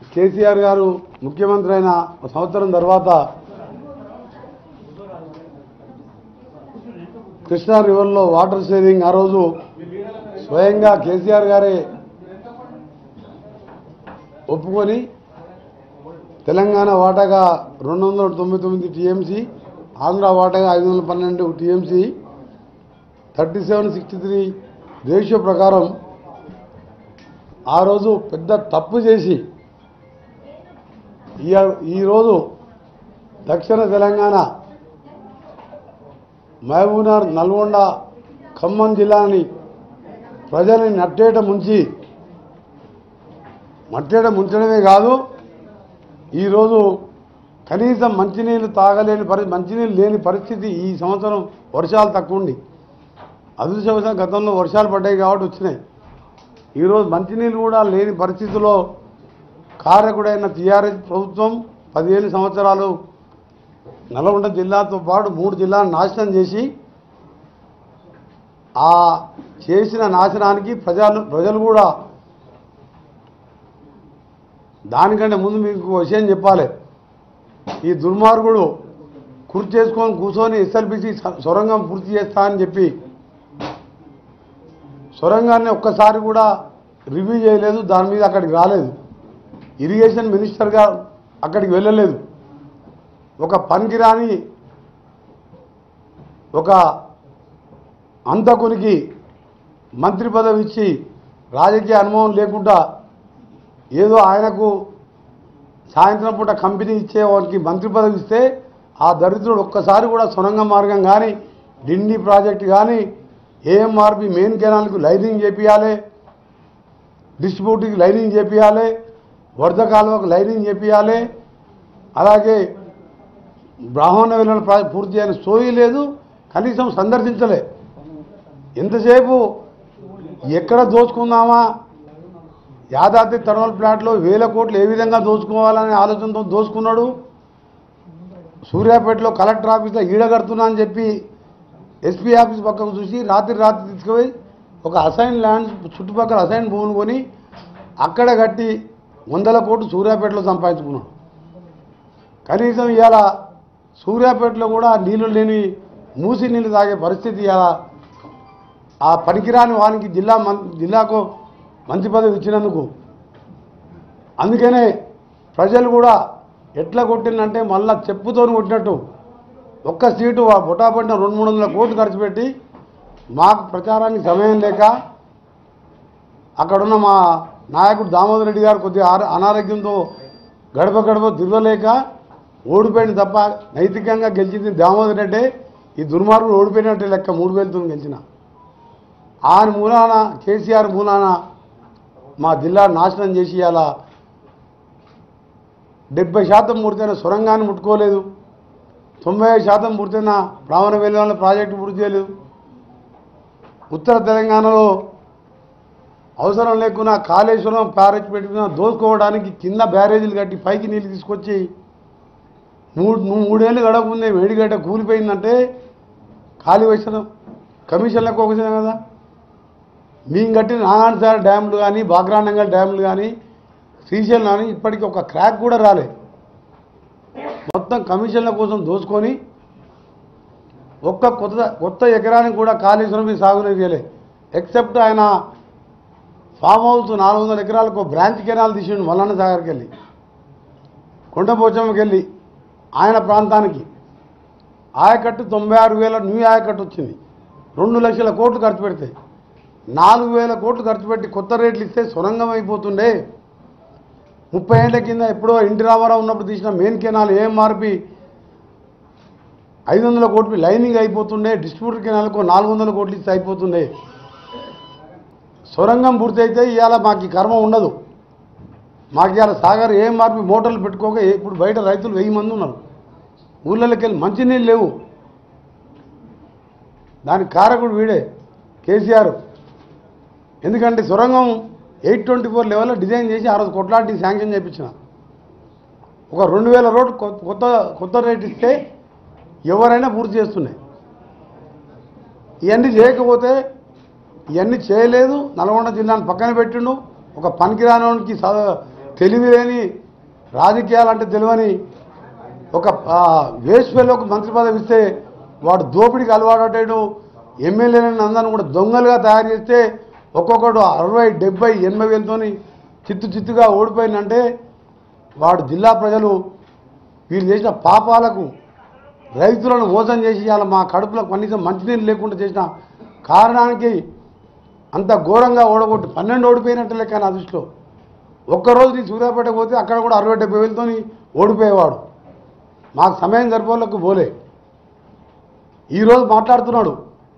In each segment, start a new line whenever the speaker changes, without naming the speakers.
కేసీఆర్ గారు ముఖ్యమంత్రి అయిన ఒక సంవత్సరం తర్వాత కృష్ణా రివర్లో వాటర్ షేరింగ్ ఆ రోజు స్వయంగా కేసీఆర్ గారే ఒప్పుకొని తెలంగాణ వాటాగా రెండు వందల తొంభై తొమ్మిది టీఎంసీ ఆంధ్ర వాటాగా ఐదు వందల పన్నెండు TMC thirty seven sixty three ratio ప్రకారం ఆ రోజు పెద్ద తప్పు చేసి ఈ- ఈరోజు దక్షిణ తెలంగాణ మహబూబ్నగర్ నల్గొండ ఖమ్మం జిల్లాని ప్రజల్ని నట్టేట ముంచి మట్టేట ముంచడమే కాదు ఈరోజు కనీసం మంచినీళ్ళు తాగలేని పరి మంచినీళ్ళు లేని పరిస్థితి ఈ సంవత్సరం వర్షాలు తక్కువ ఉండి అదృష్టవశాలు గతంలో వర్షాలు పడ్డాయి కాబట్టి వచ్చినాయి ఈరోజు మంచినీళ్ళు కూడా లేని పరిస్థితిలో కారకుడైన టీఆర్ఎస్ ప్రభుత్వం పదిహేను సంవత్సరాలు నల్గొండ జిల్లాతో పాటు మూడు జిల్లాలను నాశనం చేసి ఆ చేసిన నాశనానికి ప్రజలు ప్రజలు కూడా దానికంటే ముందు మీకు ఒక విషయం చెప్పాలి ఈ దుర్మార్గుడు కుర్చీ చేసుకొని కూర్చొని ఎస్ఎల్బిసి సొరంగం పూర్తి చేస్తా అని చెప్పి సొరంగాన్ని ఒక్కసారి కూడా రివ్యూ చేయలేదు దాని మీద అక్కడికి రాలేదు ఇరిగేషన్ మినిస్టర్గా అక్కడికి వెళ్ళలేదు ఒక పనికిరాని ఒక అంతకునికి మంత్రి పదవి ఇచ్చి రాజకీయ అనుభవం లేకుండా ఏదో ఆయనకు సాయంత్రం పూట కంపెనీ ఇచ్చే వారికి మంత్రి పదవి ఇస్తే ఆ దరిద్రుడు ఒక్కసారి కూడా సొరంగ మార్గం కానీ డిండి ప్రాజెక్ట్ కానీ ఏఎంఆర్పి మెయిన్ కెనాల్కు లైనింగ్ చేపియాలి డిస్ట్రిబ్యూటర్కి లైనింగ్ చేపియాలి వరద కాలువకు లైనింగ్ చేపియాలి అలాగే బ్రాహ్మణ వెలువల ప్రాజెక్ట్ పూర్తి చేయని సోయి లేదు కనీసం సందర్శించలే ఎంతసేపు ఎక్కడ దోచుకుందామా యాదాద్రి థర్మల్ ప్లాంట్లో వేల కోట్లు ఏ విధంగా దోచుకోవాలనే ఆలోచనతో దోచుకున్నాడు సూర్యాపేటలో కలెక్టర్ ఆఫీస్లో ఈడగడుతున్నా అని చెప్పి ఎస్పీ ఆఫీస్ పక్కకు చూసి రాత్రి రాత్రి తీసుకుపోయి ఒక అసైన్ ల్యాండ్ చుట్టుపక్కల అసైన్ భూమిని కొని అక్కడ కట్టి వందల కోట్లు సూర్యాపేటలో సంపాదించుకున్నాడు కనీసం ఇవాళ సూర్యాపేటలో కూడా నీళ్లు లేని మూసి నీళ్ళు తాగే పరిస్థితి ఇవాళ ఆ పనికిరాని వానికి జిల్లా మం జిల్లాకు మంత్రి పదవి ఇచ్చినందుకు అందుకనే ప్రజలు కూడా ఎట్లా కొట్టిందంటే మళ్ళా చెప్పుతోని కొట్టినట్టు ఒక్క సీటు ఆ బుటాపట్టిన రెండు మూడు వందల కోట్లు ఖర్చు పెట్టి మాకు ప్రచారానికి సమయం లేక అక్కడున్న మా నాయకుడు దామోదర్ రెడ్డి గారు కొద్దిగా ఆర- అనారోగ్యంతో గడప గడప తిరగలేక ఓడిపోయింది తప్ప నైతికంగా గెలిచింది దామోదర్ రెడ్డి ఈ దుర్మార్గుడు ఓడిపోయినట్టే లెక్క మూడు వేలతో గెలిచిన ఆయన మూలాన కేసీఆర్ మూలాన మా జిల్లా నాశనం చేసి అలా డెబ్బై శాతం పూర్తయిన సొరంగాన్ని ముట్టుకోలేదు తొంభై ఐదు శాతం పూర్తయిన బ్రాహ్మణ వెల్లువల ప్రాజెక్టు పూర్తి చేయలేదు ఉత్తర తెలంగాణలో అవసరం లేకున్నా కాళేశ్వరం బ్యారేజ్ పెట్టుకున్న దోసుకోవడానికి కింద బ్యారేజీలు కట్టి పైకి నీళ్ళు తీసుకొచ్చి మూడు నువ్వు మూడేళ్ళు గడపకుందే వేడిగడ్డ కూలిపోయిందంటే ఖాళీ వచ్చిన కమిషన్లకు ఒక విషయం కదా మేము కట్టిన నాగాన్సార్ డ్యాములు కానీ బాగ్రానంగల్ డ్యాములు కానీ శ్రీశైలం కానీ ఇప్పటికీ ఒక క్రాక్ కూడా రాలే మొత్తం కమిషన్ల కోసం దోచుకొని ఒక్క కొత్త కొత్త ఎకరానికి కూడా కాళేశ్వరం మీద సాగునీరు చేయలే ఎక్సెప్ట్ ఆయన ఫామ్ హౌస్ నాలుగు వందల ఎకరాలకు బ్రాంచ్ కెనాల్ తీసిండు మల్లన్న సాగర్కి వెళ్ళి కొండపోచమ్మకి వెళ్ళి ఆయన ప్రాంతానికి ఆయకట్టు తొంభై ఆరు వేల న్యూ ఆయకట్టు వచ్చింది రెండు లక్షల కోట్లు ఖర్చు పెడతాయి నాలుగు వేల కోట్లు ఖర్చు పెట్టి కొత్త రేట్లు ఇస్తే సొరంగం అయిపోతుండే ముప్పై ఏళ్ల కింద ఎప్పుడో ఇంటి రామారావు ఉన్నప్పుడు తీసిన మెయిన్ కెనాల్ ఏఎంఆర్పి ఐదు వందల కోట్లు లైనింగ్ అయిపోతుండే డిస్ట్రిబ్యూటర్ కెనాల్కు నాలుగు వందల కోట్లు ఇస్తే అయిపోతుండే సొరంగం పూర్తయితే ఇవాళ మాకు ఈ కర్మ ఉండదు మాకు ఇవాళ సాగర్ ఏఎంఆర్పి మోటార్లు పెట్టుకోక ఇప్పుడు బయట రైతులు వెయ్యి మంది ఉన్నారు ఊళ్ళలోకి వెళ్ళి మంచినీళ్ళు లేవు దానికి కారకుడు వీడే కేసీఆర్ ఎందుకంటే సొరంగం ఎయిట్ ట్వంటీ ఫోర్ లెవెల్లో డిజైన్ చేసి ఆ రోజు కొట్లాంటి శాంక్షన్ చేయించిన ఒక రెండు వేల రోడ్డు కొ- కొత్త కొత్త రేట్ ఇస్తే ఎవరైనా పూర్తి చేస్తున్నాయి ఇవన్నీ చేయకపోతే ఇవన్నీ చేయలేదు నల్గొండ జిల్లాను పక్కన పెట్టిండు ఒక పనికిరానికి తెలివి లేని రాజకీయాలు అంటే తెలియని ఒక వేస్ట్ ఒక మంత్రి పదవి ఇస్తే వాడు దోపిడీకి అలవాటు ఎమ్మెల్యేలను అందరిని కూడా దొంగలుగా తయారు చేస్తే ఒక్కొక్కడు అరవై డెబ్బై ఎనభై వేలతోని చిత్తు చిత్తుగా ఓడిపోయిందంటే వాడు జిల్లా ప్రజలు వీళ్ళు చేసిన పాపాలకు రైతులను మోసం చేసి ఇవాళ మా కడుపులో కనీసం మంచినీళ్ళు లేకుండా చేసిన కారణానికి అంత ఘోరంగా ఓడగొట్టి పన్నెండు ఓడిపోయినట్టు లెక్క నా దృష్టిలో ఒక్కరోజు నీ సూర్యాపేట పోతే అక్కడ కూడా అరవై డెబ్బై వేలతో ఓడిపోయేవాడు మాకు సమయం సరిపోలకు పోలే ఈరోజు మాట్లాడుతున్నాడు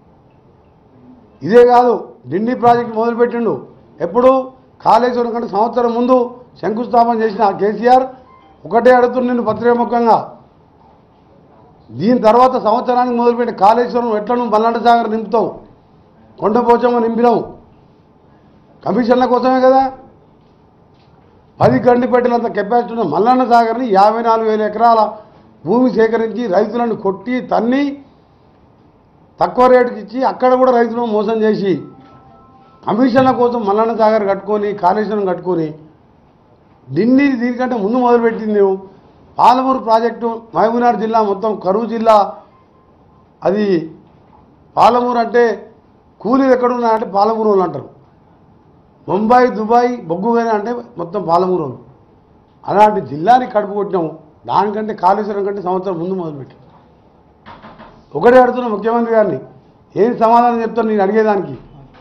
ఇదే కాదు ఢిల్లీ ప్రాజెక్టు మొదలుపెట్టిండు ఎప్పుడు కాళేశ్వరం కంటే సంవత్సరం ముందు శంకుస్థాపన చేసిన ఆ కేసీఆర్ ఒకటే అడుగుతున్న నిన్ను పత్రికాముఖంగా దీని తర్వాత సంవత్సరానికి మొదలుపెట్టి కాళేశ్వరం ఎట్లా నువ్వు మల్లాండ సాగర్ నింపుతావు కొండపోచమ్మ నింపినావు కమిషన్ల కోసమే కదా పది గండి పెట్టినంత కెపాసిటీ ఉన్న మల్లన్న సాగర్ని యాభై నాలుగు వేల ఎకరాల భూమి సేకరించి రైతులను కొట్టి తన్ని తక్కువ రేటుకి ఇచ్చి అక్కడ కూడా రైతులను మోసం చేసి కమిషన్ల కోసం మల్లన్న సాగర్ కట్టుకొని కాళేశ్వరం కట్టుకొని ఢిల్లీ దీనికంటే ముందు మొదలుపెట్టింది నువ్వు పాలమూరు ప్రాజెక్టు మహబూబ్నగర్ జిల్లా మొత్తం కరువు జిల్లా అది పాలమూరు అంటే కూలీలు ఎక్కడున్నాయంటే పాలమూరు వాళ్ళు అంటారు ముంబై దుబాయ్ బొగ్గుగానే అంటే మొత్తం పాలమూరు వాళ్ళు అలాంటి జిల్లాని కడుపు కొట్టినాము దానికంటే కాళేశ్వరం కంటే సంవత్సరం ముందు మొదలుపెట్టాం ఒకటే అడుగుతున్నా ముఖ్యమంత్రి గారిని ఏం సమాధానం చెప్తాను నేను అడిగేదానికి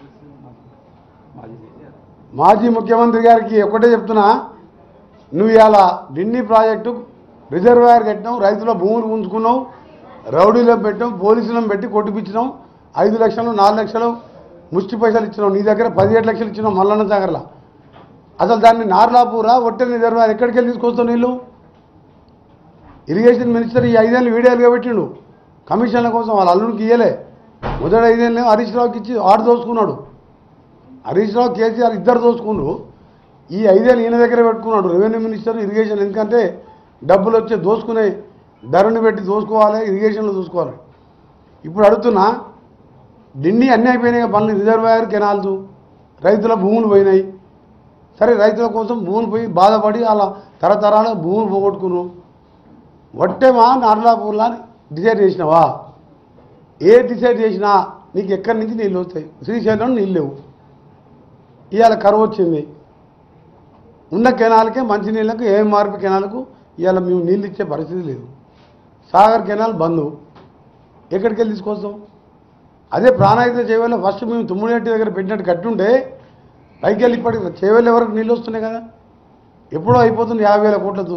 మాజీ ముఖ్యమంత్రి గారికి ఒకటే చెప్తున్నా నువ్వు ఇవాళ ఢిల్లీ ప్రాజెక్టు రిజర్వాయర్ కట్టినావు రైతుల భూములు ఉంచుకున్నావు రౌడీలో పెట్టాం పోలీసులను పెట్టి కొట్టిపించినాం ఐదు లక్షలు నాలుగు లక్షలు ముష్టి పైసలు ఇచ్చినావు నీ దగ్గర పదిహేడు లక్షలు ఇచ్చినావు మల్లన్న సాగర్లో అసలు దాన్ని నార్లాపూరా ఒట్టెల రిజర్వాయర్ ఎక్కడికి వెళ్ళి తీసుకొస్తావు నీళ్ళు ఇరిగేషన్ మినిస్టర్ ఈ ఐదేళ్ళు వీడియోలుగా పెట్టిండు కమిషన్ల కోసం వాళ్ళ అల్లుడికి ఇయ్యలే మొదటి ఐదేళ్ళు హరీష్ రావుకి ఇచ్చి ఆడు దోసుకున్నాడు హరీష్ రావు కేసీఆర్ ఇద్దరు దోసుకుండ్రు ఈ ఐదేళ్ళు ఈయన దగ్గర పెట్టుకున్నాడు రెవెన్యూ మినిస్టర్ ఇరిగేషన్ ఎందుకంటే డబ్బులు వచ్చే దోసుకునే ధరని పెట్టి దోసుకోవాలి ఇరిగేషన్లో చూసుకోవాలి ఇప్పుడు అడుగుతున్నా ఢిల్లీ అన్నీ అయిపోయినాయి కదా పనులు రిజర్వాయర్ కెనాల్స్ రైతుల భూములు పోయినాయి సరే రైతుల కోసం భూములు పోయి బాధపడి అలా తరతరాల భూములు పోగొట్టుకున్నావు వట్టేమా నార్లాపూర్లా అని డిసైడ్ చేసినావా ఏ డిసైడ్ చేసినా నీకు ఎక్కడి నుంచి నీళ్ళు వస్తాయి శ్రీశైలం నీళ్ళు లేవు ఇవాళ కరువు వచ్చింది ఉన్న కెనాల్కే మంచి నీళ్ళకు ఏ మార్పు కెనాలకు ఇవాళ మేము నీళ్ళు ఇచ్చే పరిస్థితి లేదు సాగర్ కెనాల్ బంద్ ఎక్కడికి వెళ్ళి తీసుకొస్తాం అదే ప్రాణాయుధ చేవెళ్ళ ఫస్ట్ మేము తుమ్ముడేటి దగ్గర పెట్టినట్టు కట్టుంటే పైకి వెళ్ళి ఇప్పటికి చేవెళ్ళ వరకు నీళ్ళు వస్తున్నాయి కదా ఎప్పుడో అయిపోతుంది యాభై వేల కోట్లతో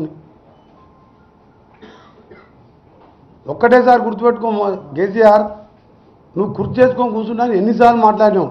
ఒక్కటేసారి గుర్తుపెట్టుకో మొ- కేసీఆర్ నువ్వు కుర్చీ చేసుకొని కూర్చున్నా ఎన్నిసార్లు మాట్లాడినావు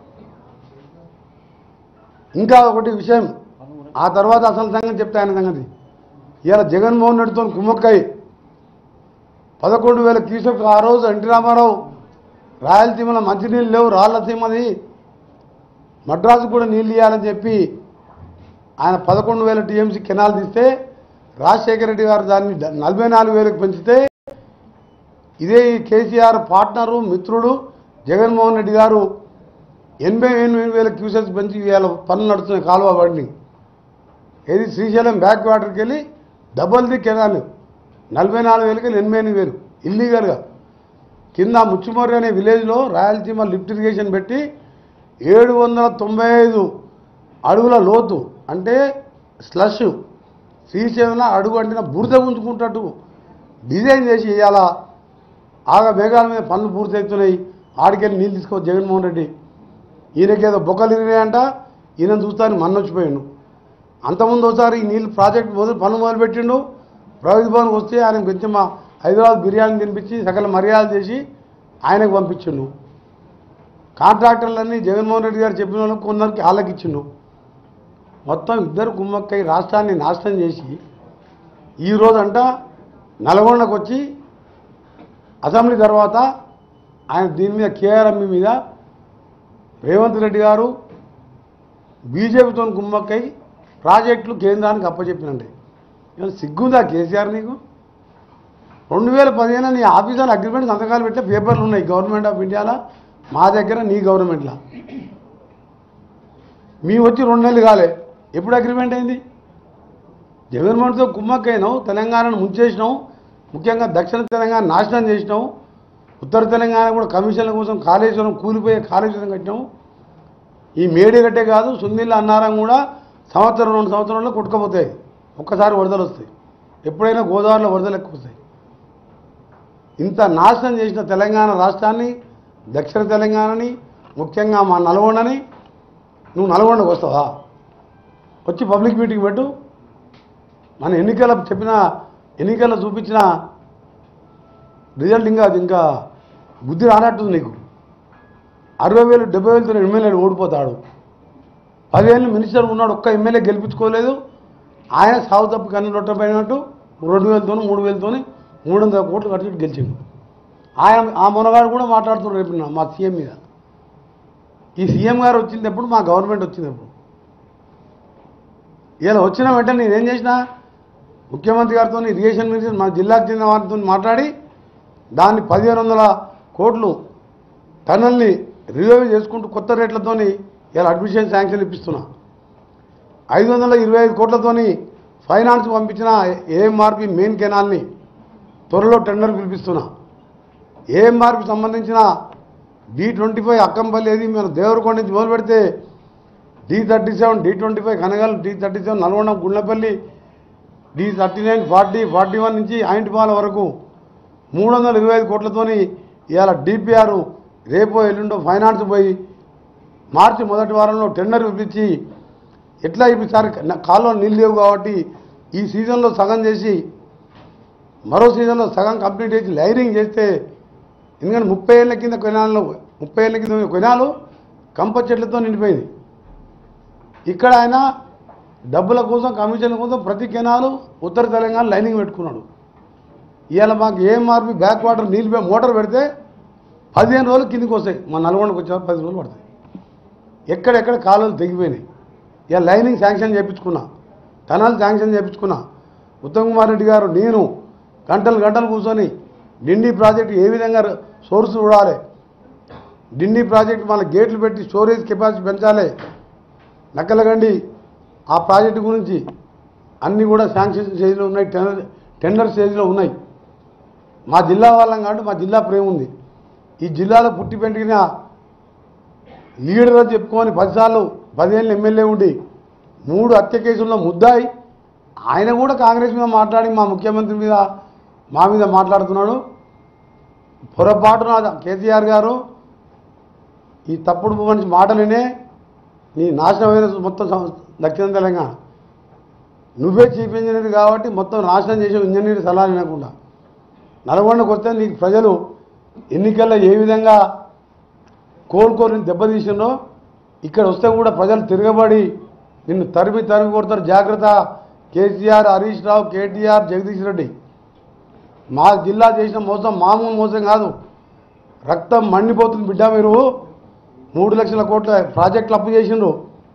ఇంకా ఒకటి విషయం ఆ తర్వాత అసలు సంగతి చెప్తా ఆయన సంగతి ఇవాళ జగన్మోహన్ రెడ్డితో కుమ్మక్కై పదకొండు వేల క్యూసెక్ ఆ రోజు ఎన్టీ రామారావు రాయలసీమలో మంచినీళ్ళు లేవు రాళ్ళసీమది మద్రాసు కూడా నీళ్ళు ఇవ్వాలని చెప్పి ఆయన పదకొండు వేల టీఎంసీ కెనాల్ తీస్తే రాజశేఖర రెడ్డి గారు దాన్ని డ- నలభై నాలుగు వేలకు పెంచితే ఇదే ఈ కేసీఆర్ పార్ట్నరు మిత్రుడు జగన్మోహన్ రెడ్డి గారు ఎనభై ఎనిమిది వేల క్యూసెక్స్ పెంచి ఇవాళ పనులు నడుస్తున్న కాలువ బండి ఏది శ్రీశైలం బ్యాక్ వాటర్కి వెళ్ళి డబల్ ది కెనాల్ నలభై నాలుగు వేలకి వెళ్ళి ఎనభై ఎనిమిది వేలు ఇల్లీగల్గా కింద ముచ్చుమర్రి అనే విలేజ్లో రాయలసీమ లిఫ్ట్ ఇరిగేషన్ పెట్టి ఏడు వందల తొంభై ఐదు అడుగుల లోతు అంటే స్లష్ శ్రీశైలంలో అడుగు అంటిన బురద ఉంచుకుంటట్టు డిజైన్ చేసి ఇవాళ ఆగ మేఘాల మీద పనులు పూర్తవుతున్నాయి ఆడికెళ్ళి నీళ్ళు తీసుకో జగన్మోహన్ రెడ్డి ఈయనకేదో బొక్కలు ఇరిగినాయంట ఈయన చూస్తాను మన్న వచ్చిపోయాడు అంతకుముందు ఒకసారి ఈ నీళ్ళు ప్రాజెక్ట్ మొదలు పనులు మొదలుపెట్టిండు ప్రగతి భవన్కి వస్తే ఆయన కొంచెం మా హైదరాబాద్ బిర్యానీ తినిపించి సకల మర్యాద చేసి ఆయనకు పంపించిండు కాంట్రాక్టర్లన్నీ జగన్మోహన్ రెడ్డి గారు చెప్పిన వాళ్ళకి కొందరికి వాళ్ళకి ఇచ్చిండు మొత్తం ఇద్దరు కుమ్మక్కై రాష్ట్రాన్ని నాశనం చేసి ఈరోజంట నల్గొండకు వచ్చి అసెంబ్లీ తర్వాత ఆయన దీని మీద కేఆర్ఎంఈ మీద రేవంత్ రెడ్డి గారు బీజేపీతో కుమ్మక్కై ప్రాజెక్టులు కేంద్రానికి అప్పచెప్పినండి ఇవాళ సిగ్గుందా కేసీఆర్ నీకు రెండు వేల పదిహేను నీ ఆఫీసర్ అగ్రిమెంట్ సంతకాలు పెట్టే పేపర్లు ఉన్నాయి గవర్నమెంట్ ఆఫ్ ఇండియాలో మా దగ్గర నీ గవర్నమెంట్లో మీ వచ్చి రెండు నెలలు కాలే ఎప్పుడు అగ్రిమెంట్ అయింది జగన్మోహన్తో కుమ్మక్కైనావు తెలంగాణను ముంచేసినావు ముఖ్యంగా దక్షిణ తెలంగాణ నాశనం చేసినావు ఉత్తర తెలంగాణ కూడా కమిషన్ల కోసం కాళేశ్వరం కూలిపోయే కాళేశ్వరం కట్టినావు ఈ మేడిగట్టే కాదు సుందిల్ల అన్నారం కూడా సంవత్సరం రెండు సంవత్సరంలో కొట్టుకుపోతాయి ఒక్కసారి వరదలు వస్తాయి ఎప్పుడైనా గోదావరిలో వరదలు ఎక్కువ వస్తాయి ఇంత నాశనం చేసిన తెలంగాణ రాష్ట్రాన్ని దక్షిణ తెలంగాణని ముఖ్యంగా మా నల్గొండని నువ్వు నల్గొండకు వస్తావా వచ్చి పబ్లిక్ మీటింగ్ పెట్టు మన ఎన్నికల చెప్పిన ఎన్నికల్లో చూపించిన రిజల్ట్ ఇంకా అది ఇంకా బుద్ధి రానట్టుంది నీకు అరవై వేలు డెబ్బై వేలతో ఎమ్మెల్యేలు ఓడిపోతాడు పదివేలు మినిస్టర్ ఉన్నాడు ఒక్క ఎమ్మెల్యే గెలిపించుకోలేదు ఆయన సాగు తప్పు కన్ను రొట్టపోయినట్టు రెండు వేలతో మూడు వేలతో మూడు వందల కోట్లు ఖర్చు గెలిచిండు ఆయన ఆ మునగాడు కూడా మాట్లాడుతున్నారు రేపు నా- మా సీఎం మీద ఈ సీఎం గారు వచ్చినప్పుడు మా గవర్నమెంట్ వచ్చినప్పుడు ఇలా వచ్చిన వెంటనే నేనేం చేసిన ముఖ్యమంత్రి గారితో ఇరిగేషన్ మినిస్టర్ మన జిల్లాకు చెందిన వారితో మాట్లాడి దాన్ని పదిహేను వందల కోట్లు టన్నల్ని రివైవ్ చేసుకుంటూ కొత్త రేట్లతోని ఇలా అడ్మిషన్ శాంక్షన్ ఇప్పిస్తున్నా ఐదు వందల ఇరవై ఐదు కోట్లతోని ఫైనాన్స్ పంపించిన ఏఎంఆర్పి మెయిన్ కెనాల్ని త్వరలో టెండర్ పిలిపిస్తున్నా ఏఎంఆర్పి సంబంధించిన డి ట్వంటీ ఫైవ్ అక్కంపల్లి ఏది మేము దేవరకొండ నుంచి మొదలు పెడితే D thirty seven D twenty five Kanagal D thirty seven Nalgonda Gundlapalli D thirty nine forty forty one నుంచి ఆయింటిపాల వరకు మూడు వందల ఇరవై ఐదు కోట్లతోని ఇవాళ డిపిఆర్ రేపో ఎల్లుండో ఫైనాన్స్ పోయి మార్చి మొదటి వారంలో టెండర్ పిలిపించి ఎట్లా ఇప్పిస్తారు కాలువ నీళ్ళు లేవు కాబట్టి ఈ సీజన్లో సగం చేసి మరో సీజన్లో సగం కంప్లీట్ చేసి లైరింగ్ చేస్తే ఎందుకంటే ముప్పై ఏళ్ళ కింద కొనాలు ముప్పై ఏళ్ళ కింద కొనాలు కంప చెట్లతో నిండిపోయింది ఇక్కడ ఆయన డబ్బుల కోసం కమిషన్ల కోసం ప్రతి కెనాలు ఉత్తర తెలంగాణ లైనింగ్ పెట్టుకున్నాడు ఇవాళ మాకు ఏం మార్పి బ్యాక్ వాటర్ నీళ్ళు పె- మోటార్ పెడితే పదిహేను రోజులు కిందికి వస్తాయి మా నల్గొండకు వచ్చే పది రోజులు పడతాయి ఎక్కడెక్కడ కాలువలు తెగిపోయినాయి ఇక లైనింగ్ శాంక్షన్ చేయించుకున్నా టనల్ శాంక్షన్ చేయించుకున్నా ఉత్తమ్ కుమార్ రెడ్డి గారు నేను గంటలు గంటలు కూర్చొని డిండి ప్రాజెక్టు ఏ విధంగా సోర్స్ చూడాలి డిండి ప్రాజెక్టు మన గేట్లు పెట్టి స్టోరేజ్ కెపాసిటీ పెంచాలి నక్కలగండి ఆ ప్రాజెక్టు గురించి అన్నీ కూడా శాంక్షన్ స్టేజ్లో ఉన్నాయి టెండర్ టెండర్ స్టేజ్లో ఉన్నాయి మా జిల్లా వాళ్ళం కాబట్టి మా జిల్లా ప్రేమ ఉంది ఈ జిల్లాలో పుట్టి పెంటిన లీడర్ అని చెప్పుకొని పదిసార్లు పదిహేను ఎమ్మెల్యే ఉండి మూడు హత్య కేసుల్లో ముద్దాయి ఆయన కూడా కాంగ్రెస్ మీద మాట్లాడి మా ముఖ్యమంత్రి మీద మా మీద మాట్లాడుతున్నాడు పొరపాటున కేసీఆర్ గారు ఈ తప్పుడు మనిషి మాటలనే నీ నాశనమైన మొత్తం సం- దక్షిణ తెలంగాణ నువ్వే చీఫ్ ఇంజనీర్ కాబట్టి మొత్తం నాశనం చేసే ఇంజనీర్ సలహా వినకుండా నల్గొండకు వస్తే నీకు ప్రజలు ఎన్నికల్లో ఏ విధంగా కోలుకోని దెబ్బతీసిండో ఇక్కడ వస్తే కూడా ప్రజలు తిరగబడి నిన్ను తరిమి తరిమి కొడతారు జాగ్రత్త కేసీఆర్ హరీష్ రావు కేటీఆర్ జగదీష్ రెడ్డి మా జిల్లా చేసిన మోసం మామూలు మోసం కాదు రక్తం మండిపోతుంది బిడ్డ మీరు మూడు లక్షల కోట్ల ప్రాజెక్టులు అప్పు చేసిండ్రు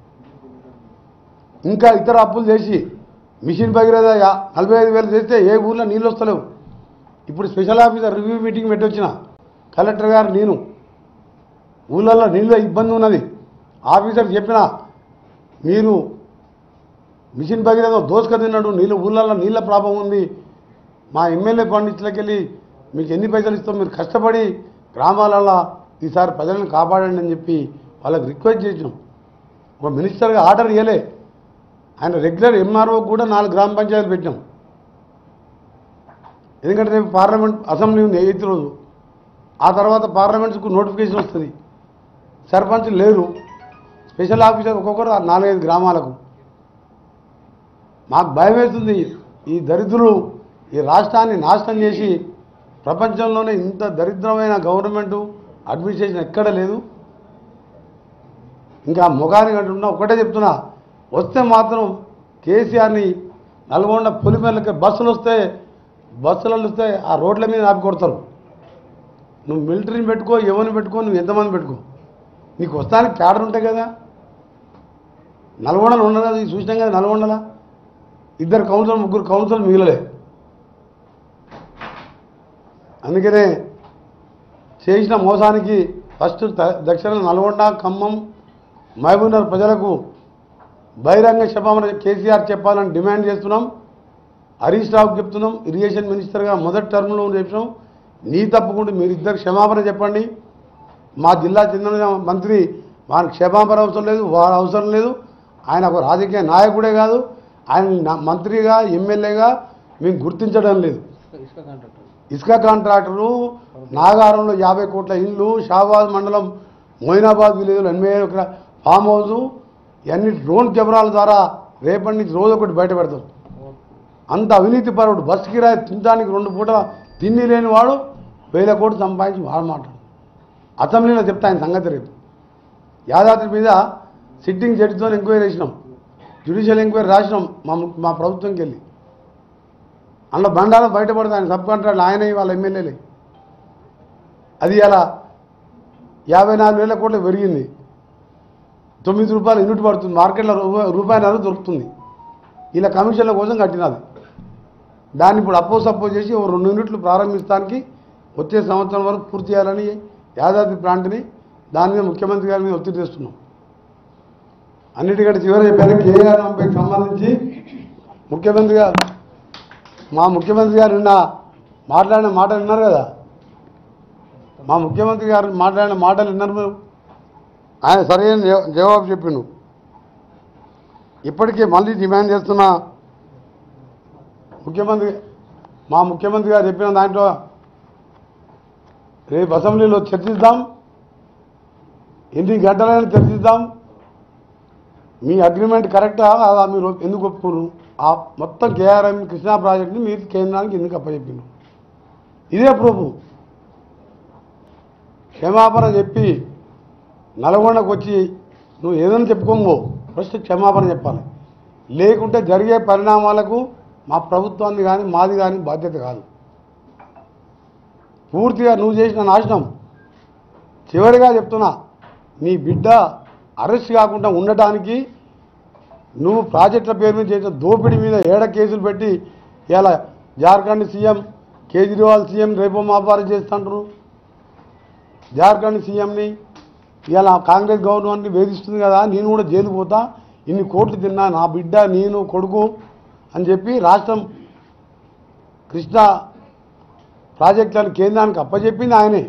ఇంకా ఇతర అప్పులు చేసి మిషన్ భగీరథ యా- నలభై ఐదు వేలు చేస్తే ఏ ఊర్లో నీళ్ళు వస్తలేవు ఇప్పుడు స్పెషల్ ఆఫీసర్ రివ్యూ మీటింగ్ పెట్టొచ్చిన కలెక్టర్ గారు నేను ఊళ్ళల్లో నీళ్ళ ఇబ్బంది ఉన్నది ఆఫీసర్ చెప్పిన మీరు మిషన్ భగీరథ దోసుక తిన్నాడు నీళ్ళు ఊళ్ళల్లో నీళ్ళ ప్రాబ్లం ఉంది మా ఎమ్మెల్యే ఫండ్ ఇట్లకెళ్ళి మీకు ఎన్ని పైసలు ఇస్తాం మీరు కష్టపడి గ్రామాలలో ఈసారి ప్రజలను కాపాడండి అని చెప్పి వాళ్ళకి రిక్వెస్ట్ చేసినాం ఒక మినిస్టర్గా ఆర్డర్ ఇవ్వలే ఆయన రెగ్యులర్ ఎంఆర్ఓ కూడా నాలుగు గ్రామ పంచాయతీలు పెట్టినాం ఎందుకంటే రేపు పార్లమెంట్ అసెంబ్లీ ఉంది ఎయిత్ రోజు ఆ తర్వాత పార్లమెంట్స్కు నోటిఫికేషన్ వస్తుంది సర్పంచ్ లేరు స్పెషల్ ఆఫీసర్ ఒక్కొక్కరు ఆ నాలుగైదు గ్రామాలకు మాకు భయం వేస్తుంది ఈ దరిద్రులు ఈ రాష్ట్రాన్ని నాశనం చేసి ప్రపంచంలోనే ఇంత దరిద్రమైన గవర్నమెంట్ అడ్మినిస్ట్రేషన్ ఎక్కడ లేదు ఇంకా ముఖానికి అంటున్నా ఒకటే చెప్తున్నా వస్తే మాత్రం కేసీఆర్ని నల్గొండ పులిమెల్లకి బస్సులు వస్తే బస్సులలో వస్తే ఆ రోడ్ల మీద ఆపి కొడతారు నువ్వు మిలిటరీని పెట్టుకో ఎవరిని పెట్టుకో నువ్వు ఎంతమంది పెట్టుకో నీకు వస్తానికి క్యాడర్ ఉంటాయి కదా నల్గొండలు ఉండదు కదా ఇది చూసినాం కదా నల్గొండల ఇద్దరు కౌన్సిల్ ముగ్గురు కౌన్సిల్ మిగిలలే అందుకనే చేసిన మోసానికి ఫస్ట్ త- దక్షిణ నల్గొండ ఖమ్మం మహబూబ్నగర్ ప్రజలకు బహిరంగ క్షమాపణ కేసీఆర్ చెప్పాలని డిమాండ్ చేస్తున్నాం హరీష్ రావుకి చెప్తున్నాం ఇరిగేషన్ మినిస్టర్గా మొదటి టర్మ్లో చెప్పినాం నీ తప్పకుండా మీరిద్దరు క్షమాపణ చెప్పండి మా జిల్లా చెందిన మంత్రి వారికి క్షమాపణ అవసరం లేదు వారు అవసరం లేదు ఆయన ఒక రాజకీయ నాయకుడే కాదు ఆయన నా- మంత్రిగా ఎమ్మెల్యేగా మేము గుర్తించడం లేదు
ఇసుక కాంట్రాక్టర్
ఇసుక కాంట్రాక్టరు నాగారంలో యాభై కోట్ల ఇల్లు షాబాద్ మండలం మొయినాబాద్ విలేజ్లో ఎనభై ఏడు ఎకరా ఫామ్ హౌస్ ఇవన్నీ డ్రోన్ కెమెరాల ద్వారా రేపటి నుంచి రోజు ఒకటి బయట పెడతాం అంత అవినీతి పరుడు బస్ కిరాయి తినడానికి రెండు పూటల తిండి లేని వాడు వేల కోట్లు సంపాదించి వాడు మాట్లాడు అసెంబ్లీలో చెప్తా ఆయన సంగతి రేపు యాదాద్రి మీద సిట్టింగ్ జడ్జితో ఎంక్వైరీ చేసినాం జ్యుడిషియల్ ఎంక్వైరీ రాసినాం మా ము- మా ప్రభుత్వంకి వెళ్ళి అందులో బండాలు బయటపడతాయి ఆయన సబ్ కాంట్రాక్ట్లు ఆయన వాళ్ళ ఎమ్మెల్యేలే అది అలా యాభై నాలుగు వేల కోట్లు పెరిగింది తొమ్మిది రూపాయలు యూనిట్ పడుతుంది మార్కెట్లో రూపాయి రూపాయిన్నర దొరుకుతుంది ఇలా కమిషన్ల కోసం కట్టినది దాన్ని ఇప్పుడు అప్పో సప్పో చేసి ఓ రెండు యూనిట్లు ప్రారంభించడానికి వచ్చే సంవత్సరం వరకు పూర్తి చేయాలని యాదాద్రి ప్రాంట్ని దాని మీద ముఖ్యమంత్రి గారి మీద ఒత్తిడి తెస్తున్నాం అన్నిటికంటే చివరి చెప్పాను కేఆర్ పంపైకి సంబంధించి ముఖ్యమంత్రి గారు మా ముఖ్యమంత్రి గారు నిన్న మాట్లాడిన మాటలు విన్నారు కదా మా ముఖ్యమంత్రి గారు మాట్లాడిన మాటలు విన్నారు మీరు ఆయన సరైన జవ- జవాబు చెప్పిండు ఇప్పటికీ మళ్ళీ డిమాండ్ చేస్తున్న ముఖ్యమంత్రి మా ముఖ్యమంత్రి గారు చెప్పిన దాంట్లో రేపు అసెంబ్లీలో చర్చిద్దాం ఎన్ని గంటలైనా చర్చిద్దాం మీ అగ్రిమెంట్ కరెక్టా కాదా మీరు ఎందుకు ఒప్పుకోరు ఆ మొత్తం కేఆర్ఎం కృష్ణా ప్రాజెక్ట్ని మీరు కేంద్రానికి ఎందుకు అప్పచెప్పిండు ఇదే ప్రూఫ్ క్షమాపణ చెప్పి నల్గొండకు వచ్చి నువ్వు ఏదైనా చెప్పుకోమో ఫస్ట్ క్షమాపణ చెప్పాలి లేకుంటే జరిగే పరిణామాలకు మా ప్రభుత్వాన్ని కానీ మాది కానీ బాధ్యత కాదు పూర్తిగా నువ్వు చేసిన నాశనం చివరిగా చెప్తున్నా నీ బిడ్డ అరెస్ట్ కాకుండా ఉండటానికి నువ్వు ప్రాజెక్టుల పేరు మీద చేసిన దోపిడీ మీద ఏడ కేసులు పెట్టి ఇలా జార్ఖండ్ సీఎం కేజ్రీవాల్ సీఎం రేపో మాపారం చేస్తుంటారు జార్ఖండ్ సీఎంని ఇలా కాంగ్రెస్ గవర్నమెంట్ని వేధిస్తుంది కదా నేను కూడా జైలు పోతా ఇన్ని కోట్లు తిన్నా నా బిడ్డ నేను కొడుకు అని చెప్పి రాష్ట్రం కృష్ణా ప్రాజెక్టులను కేంద్రానికి అప్పచెప్పింది ఆయనే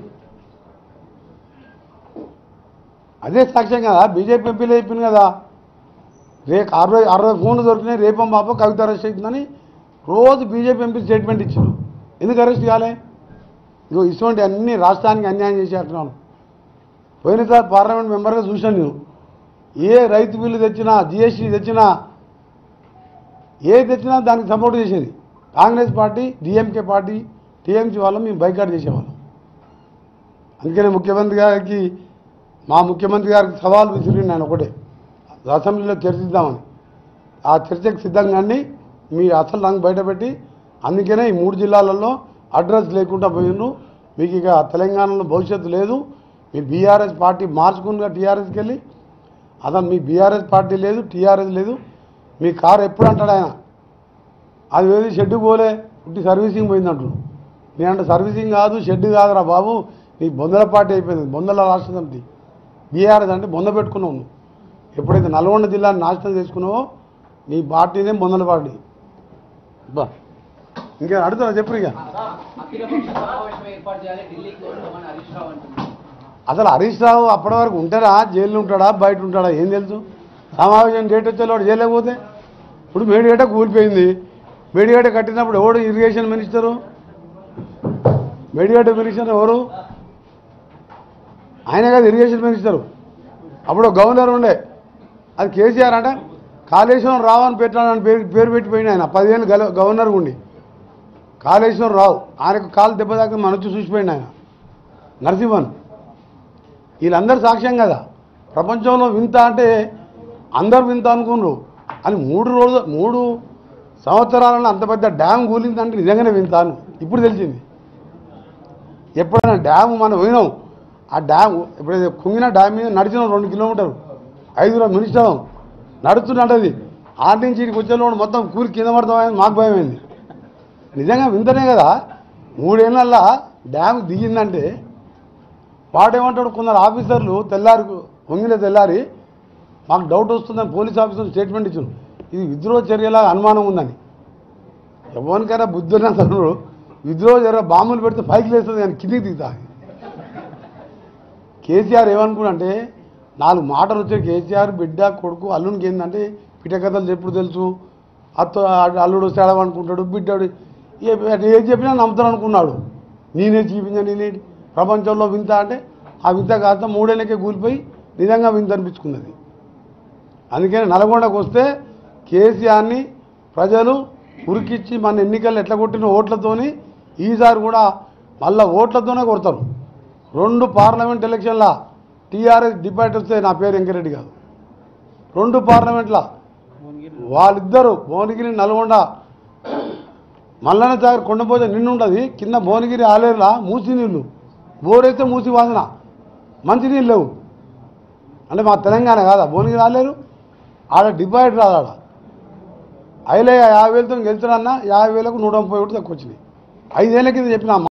అదే సాక్ష్యం కదా బీజేపీ ఎంపీలు చెప్పింది కదా రేపు అరవై అరవై ఫోన్లు దొరికినాయి రేపం పాప కవిత అరెస్ట్ అవుతుందని రోజు బీజేపీ ఎంపీ స్టేట్మెంట్ ఇచ్చారు ఎందుకు అరెస్ట్ కాలే ఇదిగో ఇటువంటి అన్ని రాష్ట్రానికి అన్యాయం చేసేస్తున్నాను పోయినసారి పార్లమెంట్ మెంబర్గా చూశాను నేను ఏ రైతు బిల్లు తెచ్చినా జిఎస్టీ తెచ్చినా ఏది తెచ్చినా దానికి సపోర్ట్ చేసేది Congress party DMK party TMC వాళ్ళం మేము బైకాట్ చేసేవాళ్ళం అందుకనే ముఖ్యమంత్రి గారికి మా ముఖ్యమంత్రి గారికి సవాల్ విసిరి నేను ఒకటే అసెంబ్లీలో చర్చిద్దామని ఆ చర్చకు సిద్ధంగా అండి మీ అసలు రంగు బయటపెట్టి అందుకనే ఈ మూడు జిల్లాలలో అడ్రస్ లేకుండా పోయిండ్రు మీకు ఇక తెలంగాణలో భవిష్యత్తు లేదు మీ బీఆర్ఎస్ పార్టీ మార్చుకునిగా టీఆర్ఎస్కి వెళ్ళి అసలు మీ బీఆర్ఎస్ పార్టీ లేదు టీఆర్ఎస్ లేదు మీ కారు ఎప్పుడు అంటాడు ఆయన అది వేది షెడ్ పోలే పుట్టి సర్వీసింగ్ పోయిందంటాడు నేనంటే సర్వీసింగ్ కాదు షెడ్ కాదురా బాబు నీ బొందల పార్టీ అయిపోయింది బొందల రాష్ట్ర సమితి బీఆర్ఎస్ అంటే బొంద పెట్టుకున్నావు నువ్వు ఎప్పుడైతే నల్గొండ జిల్లాని నాశనం చేసుకున్నావో నీ పార్టీనే బొందల పార్టీ బా ఇంకా అడుగుతున్నా చెప్పు ఇక
అఖిలపక్ష సమావేశం ఏర్పాటు చేయాలి ఢిల్లీకి వస్తామని హరీష్ రావు అంటున్నారు
అసలు హరీష్ రావు అప్పటి వరకు ఉంటాడా జైల్లో ఉంటాడా బయట ఉంటాడా ఏం తెలుసు సమావేశం డేట్ వచ్చేవాడు జైలేకపోతే ఇప్పుడు మేడిగడ్డ కూలిపోయింది మేడిగడ్డ కట్టినప్పుడు ఎవడు ఇరిగేషన్ మినిస్టరు మేడిగడ్డ మినిస్టర్ ఎవరు ఆయన కాదు ఇరిగేషన్ మినిస్టరు అప్పుడు ఒక గవర్నర్ ఉండే అది కేసీఆర్ అంట కాళేశ్వరం రావు అని పెట్టాలని పేరు పేరు పెట్టిపోయింది ఆయన పదిహేను గల గవర్నర్ ఉండి కాళేశ్వరం రావు ఆయనకు కాలు దెబ్బ దాకా మన వచ్చి చూసిపోయింది ఆయన నరసింహన్ వీళ్ళందరూ సాక్ష్యం కదా ప్రపంచంలో వింత అంటే అందరు వింత అనుకున్నారు అని మూడు రోజులు మూడు సంవత్సరాలలో అంత పెద్ద డ్యామ్ కూలిందంటే నిజంగానే వింత అని ఇప్పుడు తెలిసింది ఎప్పుడైనా డ్యామ్ మనం పోయినాం ఆ డ్యామ్ ఎప్పుడైతే కుంగిన డ్యామ్ మీద నడిచినాం రెండు కిలోమీటర్లు ఐదుగురు మినిస్టర్ నడుస్తున్నట్టది ఆటి నుంచి ఇక్కడికి వచ్చేలోడు మొత్తం కూలి కింద పడతామని మాకు భయమైంది నిజంగా వింతనే కదా మూడేళ్ళల్లా డ్యామ్ దిగిందంటే వాడేమంటాడు కొందరు ఆఫీసర్లు తెల్లారి వంగిన తెల్లారి మాకు డౌట్ వస్తుందని పోలీస్ ఆఫీసర్ స్టేట్మెంట్ ఇచ్చాను ఇది విద్రోహ చర్యలా అనుమానం ఉందని ఎవరికైనా బుద్ధి ఉన్న అసలు విద్రోహ చర్య బాంబులు పెడితే పైకి లేస్తుంది కానీ కిందికి దిగుతా కేసీఆర్ ఏమనుకున్నంటే నాలుగు మాటలు వచ్చే కేసీఆర్ బిడ్డ కొడుకు అల్లునికి ఏంటంటే పిటకథలు చెప్పుడు తెలుసు అత్త అల్లుడు వస్తాడు అనుకుంటాడు బిడ్డాడు ఏ ఏది చెప్పినా నమ్ముతాను అనుకున్నాడు నేనే చూపించాను నేనే ప్రపంచంలో వింత అంటే ఆ వింత కాస్త మూడేళ్ళకే కూలిపోయి నిజంగా వింత అనిపించుకున్నది అందుకని నల్గొండకు వస్తే కేసీఆర్ని ప్రజలు ఉరికిచ్చి మన ఎన్నికలు ఎట్లా కొట్టిన ఓట్లతోని ఈసారి కూడా మళ్ళా ఓట్లతోనే కొడతారు రెండు పార్లమెంట్ ఎలక్షన్ల టీఆర్ఎస్ డిబేట్ వస్తే నా పేరు వెంకరెడ్డి కాదు రెండు పార్లమెంట్ల వాళ్ళిద్దరు భువనగిరి నల్గొండ మల్లన్న సాగర్ కొండపోతే నిన్నుండదు కింద భువనగిరి ఆలేరులా మూసి నీళ్ళు బోరేస్తే మూసి వాసన మంచి నీళ్ళు లేవు అంటే మా తెలంగాణ కాదా భువనగిరి ఆలేరు ఆడ డిపాజిట్ రాదు ఆడ అయిలే యాభై వేలతో గెలుచుడన్నా యాభై వేలకు నూట ముప్పై ఒకటి తక్కువ వచ్చినాయి ఐదేళ్ల కింద చెప్పిన